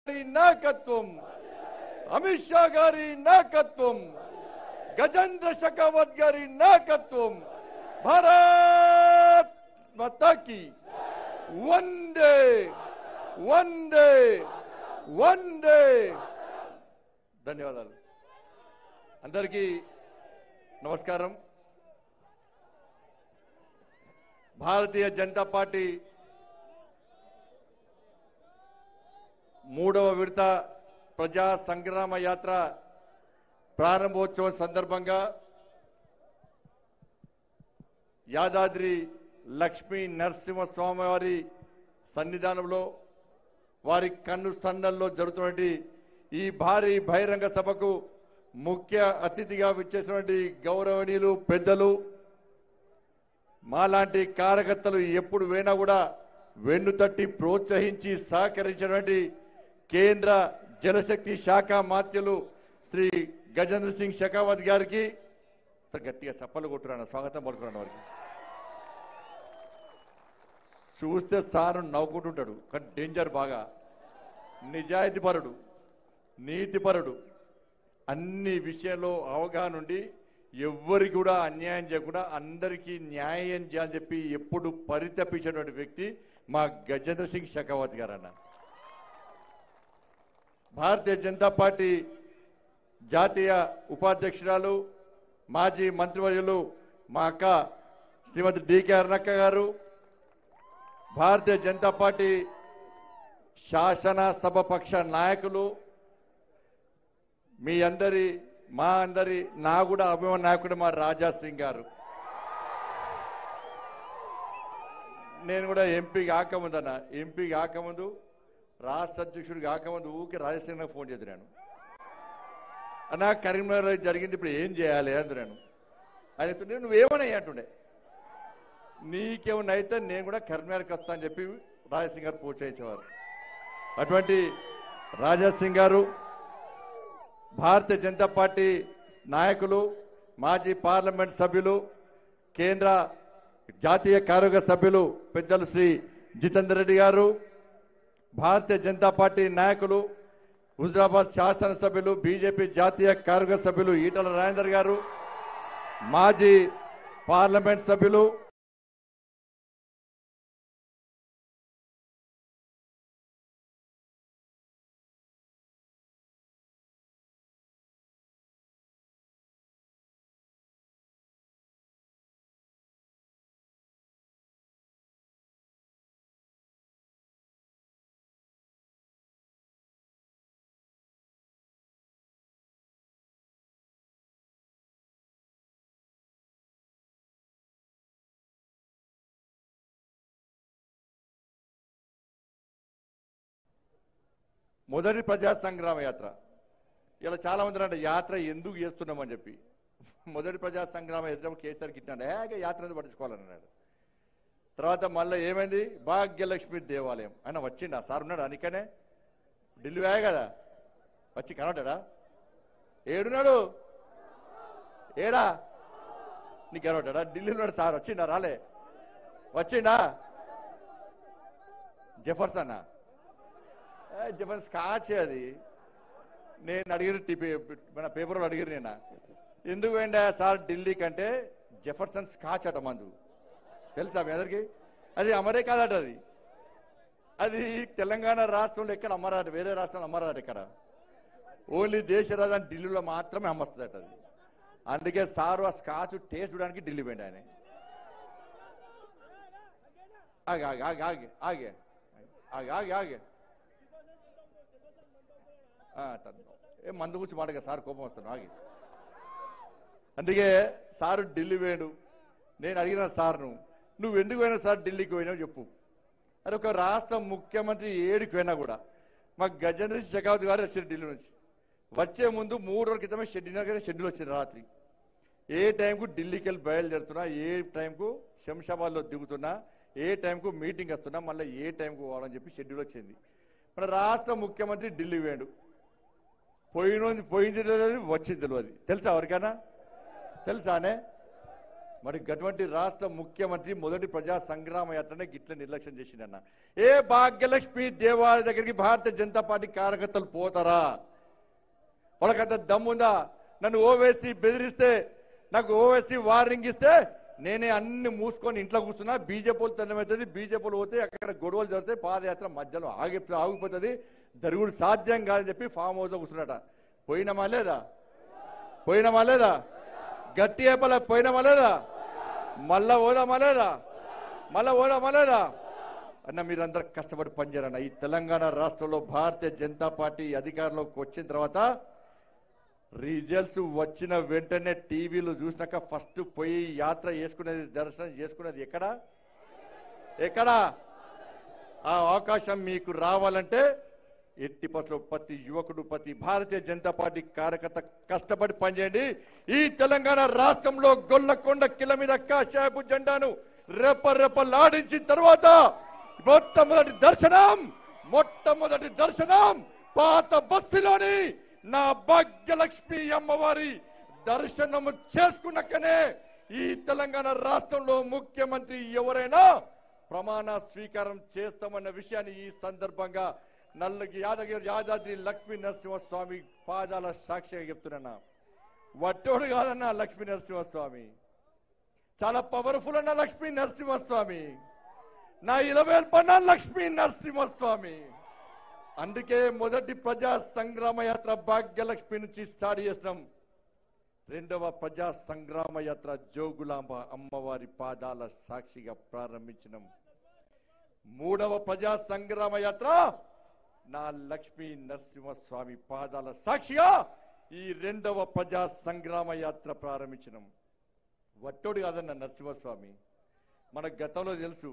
గారి నాయకత్వం అమిత్ షా గారి నాయకత్వం గజేంద్ర షెకావత్ గారి నాయకత్వం భారత్ మతాకి వందే వందే వందే ధన్యవాదాలు అందరికీ నమస్కారం భారతీయ జనతా పార్టీ మూడవ విడత ప్రజా సంగ్రామ యాత్ర ప్రారంభోత్సవం సందర్భంగా యాదాద్రి లక్ష్మీ నరసింహస్వామి వారి సన్నిధానంలో వారి కన్ను సన్నల్లో జరుగుతున్నటువంటి ఈ భారీ బహిరంగ సభకు ముఖ్య అతిథిగా విచ్చేసినటువంటి గౌరవనీయులు పెద్దలు మాలాంటి కార్యకర్తలు ఎప్పుడు పోయినా కూడా వెన్ను తట్టి ప్రోత్సహించి సహకరించినటువంటి కేంద్ర జలశక్తి శాఖ మాత్యులు శ్రీ గజేంద్ర సింగ్ షెకావత్ గారికి సార్ గట్టిగా చప్పలు కొట్టురాను స్వాగతం పడుతున్నాను వారికి చూస్తే సారు నవ్వుకుంటుంటాడు కానీ డేంజర్ బాగా నిజాయితీపరుడు నీతిపరుడు అన్ని విషయంలో అవగాహన ఉండి ఎవ్వరికి కూడా అన్యాయం చేయకుండా అందరికీ న్యాయం చేయాలని చెప్పి ఎప్పుడు పరితపించినటువంటి వ్యక్తి మా గజేంద్ర సింగ్ షెకావత్ గారు అన్న భారతీయ జనతా పార్టీ జాతీయ ఉపాధ్యక్షురాలు మాజీ మంత్రివర్యులు మా అక్క శ్రీమతి డికే అరుణక్క గారు భారతీయ జనతా పార్టీ శాసన సభ పక్ష నాయకులు మీ అందరి మా అందరి నా కూడా అభిమాన నాయకుడు మా రాజా సింగ్ గారు నేను కూడా ఎంపీ కాకముందు అన్న ఎంపీ కాకముందు రాష్ట్ర అధ్యక్షుడు కాకముందు ఊరికి రాజసింగ్ నాకు ఫోన్ చేస్తున్నాను అన్నా కరీంనగర్లో జరిగింది ఇప్పుడు ఏం చేయాలి అందున్నాను ఆయన చెప్తుంటే నువ్వేమన్నా అంటుండే నీకేమన్నా అయితే నేను కూడా కరీంనగర్కి వస్తా అని చెప్పి రాజసింగ్ గారు ప్రోత్సహించేవారు అటువంటి రాజా సింగ్ గారు భారతీయ జనతా పార్టీ నాయకులు మాజీ పార్లమెంట్ సభ్యులు కేంద్ర జాతీయ కార్యవర్గ సభ్యులు పెద్దలు శ్రీ జితేందర్ రెడ్డి గారు భారతీయ జనతా పార్టీ నాయకులు హుజరాబాద్ శాసనసభ్యులు బీజేపీ జాతీయ కార్యవర్గ సభ్యులు ఈటల రాజేందర్ గారు మాజీ పార్లమెంట్ సభ్యులు మొదటి ప్రజా సంగ్రామ యాత్ర ఇలా చాలా మంది అంటే యాత్ర ఎందుకు చేస్తున్నామని చెప్పి మొదటి ప్రజా సంగ్రామ యాత్ర కేసీఆర్ గిట్టాడు ఏక యాత్ర ఎందుకు పట్టించుకోవాలని అన్నాడు తర్వాత మళ్ళీ ఏమైంది భాగ్యలక్ష్మి దేవాలయం ఆయన వచ్చిండా సార్ ఉన్నాడు అందుకనే ఢిల్లీ వాయే కదా వచ్చి కనబడ్డా ఏడున్నాడు ఏడా నీకు కనబడ్డా ఢిల్లీలో ఉన్నాడు సార్ వచ్చిండా రాలే వచ్చిండా జెఫర్సన్నా ఏ, జపన్ స్కాచ్ అది నేను అడిగిన టిపి మన పేపర్లో అడిగిన నేను ఎందుకు పోయిండా సార్ ఢిల్లీ కంటే జెఫర్సన్ స్కాచ్ అట మందు తెలుసా మీ అందరికి అది అమెరికాదట అది అది తెలంగాణ రాష్ట్రంలో ఎక్కడ అమ్మరాట వేరే రాష్ట్రంలో అమ్మరాట ఇక్కడ ఓన్లీ దేశ రాజధాని ఢిల్లీలో మాత్రమే అమ్మస్తుందట అది అందుకే సారు ఆ స్కాచ్ టేస్ట్ చూడడానికి ఢిల్లీ పోయింది ఆయన ఆగే ఆగే ఆగే ఆగే ఆగే ఆగే ఆగే ఆగే ఆ, అట్ట. ఏ మందు గురించి మాటగా సార్ కోపం వస్తాను ఆగి అందుకే సారు ఢిల్లీ పోయాడు నేను అడిగిన సార్ను నువ్వు ఎందుకు పోయినా సార్ ఢిల్లీకి పోయినావు చెప్పు అది ఒక రాష్ట్ర ముఖ్యమంత్రి ఏడికి పోయినా కూడా మాకు గజేంద్ర సింగ్ షెకావత్ గారు వచ్చారు ఢిల్లీ నుంచి వచ్చే ముందు మూడు రోజుల క్రితమే షెడ్యూల్ షెడ్యూల్ వచ్చింది రాత్రి ఏ టైంకు ఢిల్లీకి వెళ్ళి బయలుదేరుతున్నా ఏ టైంకు శంషాబాద్లో దిగుతున్నా ఏ టైంకు మీటింగ్ వస్తున్నా మళ్ళీ ఏ టైంకు పోవాలని చెప్పి షెడ్యూల్ వచ్చింది మన రాష్ట్ర ముఖ్యమంత్రి ఢిల్లీ వేడు పోయినోంది పోయింది తెలియదు వచ్చింది తెలియదు తెలుసా ఎవరికైనా తెలుసానే మరి అటువంటి రాష్ట్ర ముఖ్యమంత్రి మొదటి ప్రజా సంగ్రామ యాత్రనే గిట్ల నిర్లక్ష్యం చేసిండన్న ఏ భాగ్యలక్ష్మి దేవాలయ దగ్గరికి భారతీయ జనతా పార్టీ కార్యకర్తలు పోతారా వాళ్ళకంత దమ్ముందా నన్ను ఓవేసి బెదిరిస్తే నాకు ఓవేసి వార్నింగ్ ఇస్తే నేనే అన్ని మూసుకొని ఇంట్లో కూర్చున్నా బీజేపీలు తెల్లమవుతుంది బీజేపీలు పోతే అక్కడ గొడవలు జరిగితే పాదయాత్ర మధ్యలో ఆగి ఆగిపోతుంది జరుగుడు సాధ్యం కాదని చెప్పి ఫామ్ హౌస్ లో కూర్చున్నట పోయినమా లేదా పోయినమా లేదా గట్టి ఏపల పోయినమా లేదా మళ్ళా పోదామా లేదా మళ్ళా పోదామా లేదా అన్న మీరందరూ కష్టపడి పనిచేయాలన్న ఈ తెలంగాణ రాష్ట్రంలో భారతీయ జనతా పార్టీ అధికారంలోకి వచ్చిన తర్వాత రిజల్ట్స్ వచ్చిన వెంటనే టీవీలు చూసినాక ఫస్ట్ పోయి యాత్ర చేసుకునేది దర్శనం చేసుకునేది ఎక్కడ ఎక్కడ ఆ అవకాశం మీకు రావాలంటే ఎట్టి పట్ల ప్రతి యువకుడు ప్రతి భారతీయ జనతా పార్టీ కార్యకర్త కష్టపడి పనిచేయండి ఈ తెలంగాణ రాష్ట్రంలో గొల్లకొండ కిల మీద కాశాపు జెండాను రెప్ప రెప్పలాడించిన తర్వాత మొట్టమొదటి దర్శనం మొట్టమొదటి దర్శనం పాత బస్సులోని నా భాగ్యలక్ష్మి అమ్మవారి దర్శనము చేసుకున్నాకనే ఈ తెలంగాణ రాష్ట్రంలో ముఖ్యమంత్రి ఎవరైనా ప్రమాణ స్వీకారం చేస్తామన్న విషయాన్ని ఈ సందర్భంగా నల్లగి యాదగిరి యాదాద్రి లక్ష్మీ నరసింహస్వామి పాదాల సాక్షిగా చెప్తున్నా వట్టోడు కాదన్న లక్ష్మీ నరసింహస్వామి చాలా పవర్ఫుల్ అన్న లక్ష్మీ నరసింహస్వామి నా ఇరవై పన్న లక్ష్మీ నరసింహస్వామి అందుకే మొదటి ప్రజా సంగ్రామ యాత్ర భాగ్యలక్ష్మి నుంచి స్టార్ట్ చేసినాం రెండవ ప్రజా సంగ్రామ యాత్ర జోగులాంబ అమ్మవారి పాదాల సాక్షిగా ప్రారంభించినాం మూడవ ప్రజా సంగ్రామ యాత్ర నా లక్ష్మీ నరసింహస్వామి పాదాల సాక్షిగా ఈ రెండవ ప్రజా సంగ్రామ యాత్ర ప్రారంభించినాం వట్టోడు కాదన్న నరసింహస్వామి మన గతంలో తెలుసు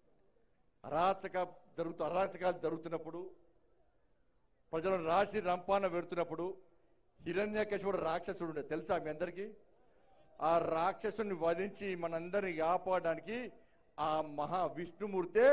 అరాచక జరుగుతూ అరాచకాలు జరుగుతున్నప్పుడు ప్రజలను రాసి రంపాన పెడుతున్నప్పుడు హిరణ్యకశుడు రాక్షసుడు ఉండే తెలుసా మీ అందరికీ ఆ రాక్షసుని వధించి మనందరిని కాపాడడానికి ఆ మహా విష్ణుమూర్తే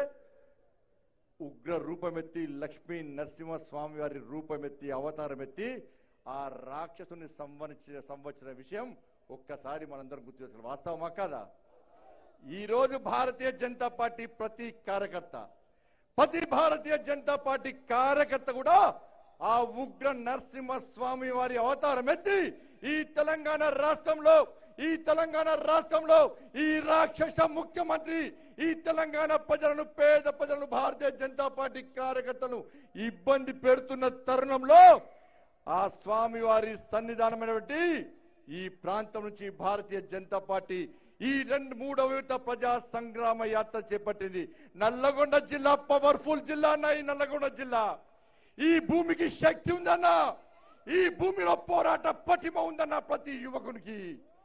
ఉగ్ర రూపమెత్తి లక్ష్మీ నరసింహస్వామి వారి రూపమెత్తి అవతారం ఎత్తి ఆ రాక్షసుని సంవరించిన సంవత్సర విషయం ఒక్కసారి మనందరం గుర్తు చేసుకోవాలి వాస్తవమా కాదా ఈ రోజు భారతీయ జనతా పార్టీ ప్రతి కార్యకర్త ప్రతి భారతీయ జనతా పార్టీ కార్యకర్త కూడా ఆ ఉగ్ర నరసింహస్వామి వారి అవతారం ఎత్తి ఈ తెలంగాణ రాష్ట్రంలో ఈ తెలంగాణ రాష్ట్రంలో ఈ రాక్షస ముఖ్యమంత్రి ఈ తెలంగాణ ప్రజలను పేద ప్రజలను భారతీయ జనతా పార్టీ కార్యకర్తలను ఇబ్బంది పెడుతున్న తరుణంలో ఆ స్వామి వారి సన్నిధానమైనటువంటి ఈ ప్రాంతం నుంచి భారతీయ జనతా పార్టీ ఈ రెండు మూడవ విడత ప్రజా సంగ్రామ యాత్ర చేపట్టింది నల్లగొండ జిల్లా పవర్ఫుల్ జిల్లా అన్న ఈ నల్లగొండ జిల్లా ఈ భూమికి శక్తి ఉందన్న ఈ భూమిలో పోరాట పటిమ ఉందన్న ప్రతి యువకునికి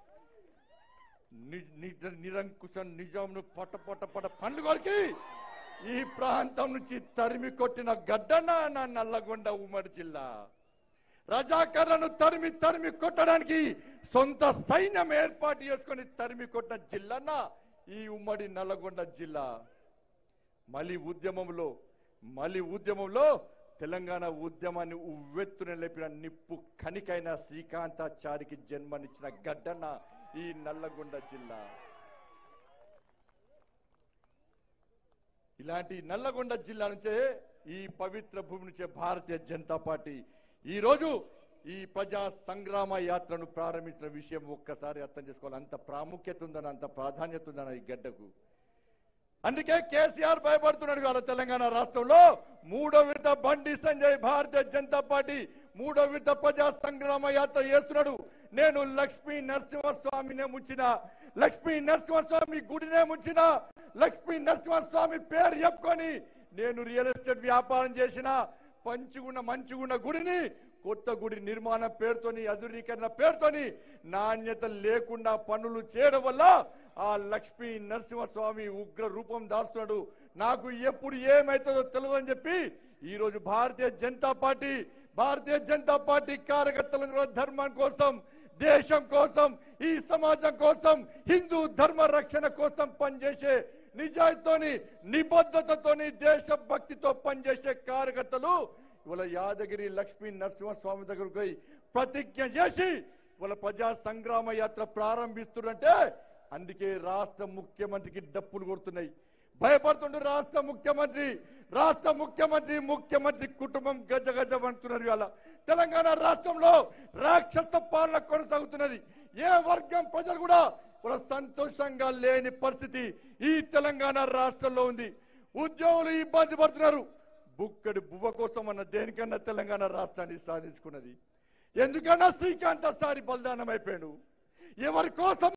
ని- నిజ- నిరంకుశ నిజంను పట పట పట పండుగలకి ఈ ప్రాంతం నుంచి తరిమి కొట్టిన గడ్డన్న నా నల్లగొండ ఉమ్మడి జిల్లా రజాకర్లను తరిమి తరిమి కొట్టడానికి సొంత సైన్యం ఏర్పాటు చేసుకొని తరిమి కొట్టిన జిల్లాన ఈ ఉమ్మడి నల్లగొండ జిల్లా మళ్ళీ ఉద్యమంలో మళ్ళీ ఉద్యమంలో తెలంగాణ ఉద్యమాన్ని ఉవ్వెత్తున లేపిన నిప్పు కనికైన శ్రీకాంతాచారికి జన్మనిచ్చిన గడ్డన్న ఈ నల్లగొండ జిల్లా ఇలాంటి నల్లగొండ జిల్లా నుంచే ఈ పవిత్ర భూమి నుంచే భారతీయ జనతా పార్టీ ఈ రోజు ఈ ప్రజా సంగ్రామ యాత్రను ప్రారంభించిన విషయం ఒక్కసారి అర్థం చేసుకోవాలి అంత ప్రాముఖ్యత ఉందని అంత ప్రాధాన్యత ఉందని ఈ గడ్డకు అందుకే కేసీఆర్ భయపడుతున్నాడు కదా తెలంగాణ రాష్ట్రంలో మూడో విడత బండి సంజయ్ భారతీయ జనతా పార్టీ మూడో విడత ప్రజా సంగ్రామ యాత్ర చేస్తున్నాడు నేను లక్ష్మీ నరసింహస్వామినే ముంచిన లక్ష్మీ నరసింహస్వామి గుడినే ముంచిన లక్ష్మీ నరసింహస్వామి పేరు చెప్పుకొని నేను రియల్ ఎస్టేట్ వ్యాపారం చేసిన పంచుకున్న మంచిగున్న గుడిని కొత్త గుడి నిర్మాణ పేరుతోని ఆధునీకరణ పేరుతోని నాణ్యత లేకుండా పనులు చేయడం వల్ల ఆ లక్ష్మీ నరసింహస్వామి ఉగ్ర రూపం దాస్తున్నాడు నాకు ఎప్పుడు ఏమైతుందో తెలియదని చెప్పి ఈ రోజు భారతీయ జనతా పార్టీ భారతీయ జనతా పార్టీ కార్యకర్తల ధర్మం కోసం దేశం కోసం ఈ సమాజం కోసం హిందూ ధర్మ రక్షణ కోసం పనిచేసే నిజాయితీతోని నిబద్ధతతోని దేశభక్తితో పనిచేసే కార్యకర్తలు ఇవాళ యాదగిరి లక్ష్మీ నరసింహస్వామి దగ్గరకు పోయి ప్రతిజ్ఞ చేసి ఇవాళ ప్రజా సంగ్రామ యాత్ర ప్రారంభిస్తున్నట్టే అందుకే రాష్ట్ర ముఖ్యమంత్రికి డప్పులు కొడుతున్నాయి భయపడుతుండే రాష్ట్ర ముఖ్యమంత్రి రాష్ట్ర ముఖ్యమంత్రి ముఖ్యమంత్రి కుటుంబం గజ గజ అంటున్నారు ఇవాళ తెలంగాణ రాష్ట్రంలో రాక్షస పాలన కొనసాగుతున్నది ఏ వర్గం ప్రజలు కూడా కూడా సంతోషంగా లేని పరిస్థితి ఈ తెలంగాణ రాష్ట్రంలో ఉంది ఉద్యోగులు ఇబ్బంది పడుతున్నారు బుక్కడి బువ్వ కోసం అన్న దేనికన్నా తెలంగాణ రాష్ట్రాన్ని సాధించుకున్నది ఎందుకన్నా శ్రీకాంత్ సారి బలిదానం అయిపోయాడు ఎవరి కోసం